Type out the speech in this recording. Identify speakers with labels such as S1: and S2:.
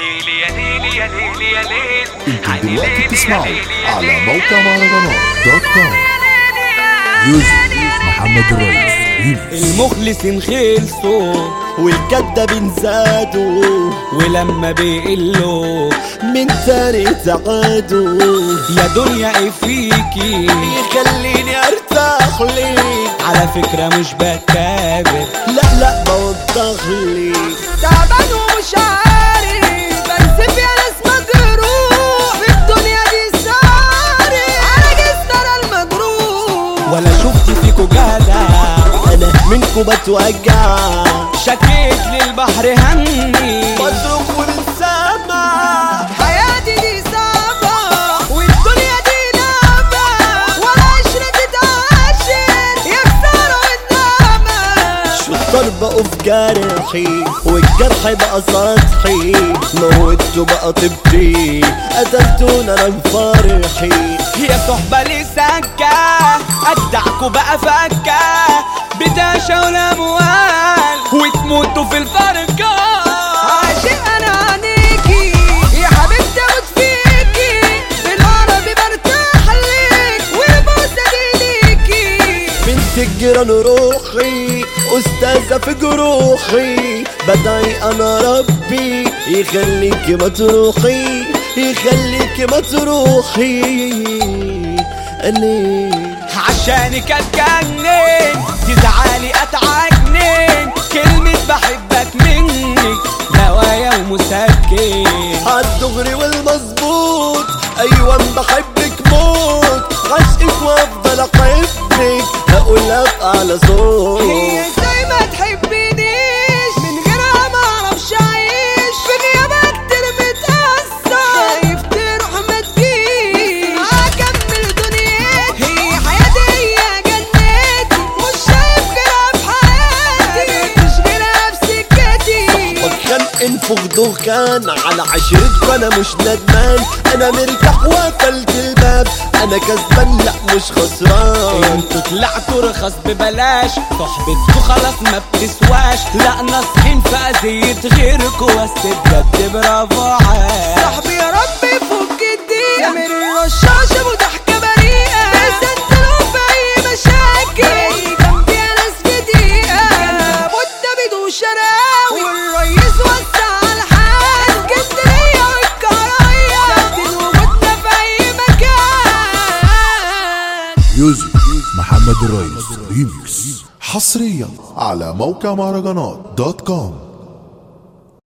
S1: ليلي يا ليلي يا ليلي يا ليل
S2: انتوا
S1: عني
S2: دلوقتي
S1: ليلي يا
S2: بتسمعوا
S1: ليلي يا
S2: على
S1: ليل.
S2: موقع مهرجانات دوت كوم ميوزك محمد الريس ريميكس
S3: المخلصين خلصوا والكدابين زادوا ولما بيقلوا
S4: من تاني تعادوا
S3: يا دنيا ايه فيكي
S4: يخليني ارتاح ليك
S3: على فكرة مش بتكابر
S4: لا لا بوضح ليك
S5: تعبان ومش عارف بنسف يا ناس مجروح في الدنيا دي ساري على جسر المجروح
S3: ولا شفت فيكو جدع
S4: انا منكم بتوجع
S3: شكيت للبحر هني
S4: بصرخ وللسما
S5: حياتي دي صعبة والدنيا دي لعبة ولا عشرة تتعاشر يا خسارة والنعمة
S4: شطار بقوا في جرحي والجرح بقى سطحي موتوا بقى طبتي قتلتونا انا بفرحي
S3: يا صحبة لي سكة أدعكوا بقى فكة بداشة والأموال وتموتوا في الفرقة
S5: عاشق انا عنيكي يا حبيبتي اموت فيكي بالعربي برتاح ليك والبوسه دي ليكي
S4: بنت الجيران روحي استاذة في جروحي بدعي انا ربي يخليكي ما تروحي يخليكي ما تروحي ليه
S3: عشانك اتجنن تزعلي اتعجنن كلمة بحبك منك دوايا ومسكن
S4: عالدغري والمظبوط ايوه بحبك موت عشقك وافضل احبك هقولها باعلى صوت
S5: هي ازاي ما تحبنيش من غيرها ما اعرفش اعيش في غيابك كتير متأثر خايف تروح ما تجيش هكمل دنيتي هي حياتي هي جنتي مش شايف غيرها في حياتي مش غيرها في سكتي
S4: بخان انفخ دخان على عشرتكم انا مش ندمان انا مرتاح وقفلت الباب انا كسبان لا مش خسران
S3: انتوا طلعتوا رخص ببلاش صحبتكوا خلاص ما بتسواش لا ناصحين في اذية غيركوا بس بجد برافو عاش
S5: صاحبي يا رب يفك الدقيقة سامر الرشاش ابو ضحكة بريئة بيستنوا في اي مشاكل جنبي يا ناس في دقيقة مدة بدون شراوي والريس وسع على الحال اسكندرية والكراية ثابتين وجودنا في اي مكان
S2: ميوزك محمد الريس ريميكس حصريا على موقع مهرجانات دوت كوم